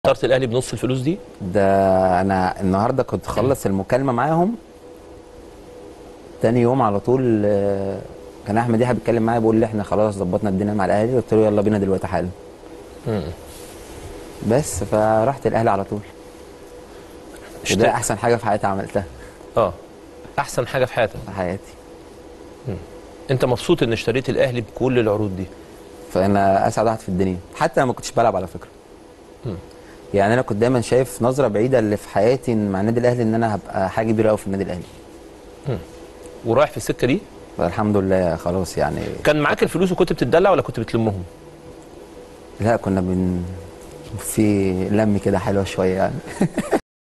اخترت الاهلي بنص الفلوس دي ده انا النهارده كنت خلص المكالمه معاهم تاني يوم على طول آه، كان احمد يحيى بيتكلم معايا بيقول لي احنا خلاص ظبطنا الدنيا مع الاهلي قلت له يلا بينا دلوقتي حالا بس فرحت الاهلي على طول وده اشتاق. احسن حاجه في حياتي عملتها اه احسن حاجه في حياتك في حياتي انت مبسوط ان اشتريت الاهلي بكل العروض دي فانا اسعد واحد في الدنيا حتى انا ما كنتش بلعب على فكره يعني انا كنت دايما شايف نظره بعيده اللي في حياتي إن مع النادي الاهلي ان انا هبقى حاجه كبيره قوي في النادي الاهلي ورايح في السكه دي فالحمد لله خلاص يعني كان معاك الفلوس وكنت بتدلع ولا كنت بتلمهم لا كنا بن في لم كده حلوه شويه يعني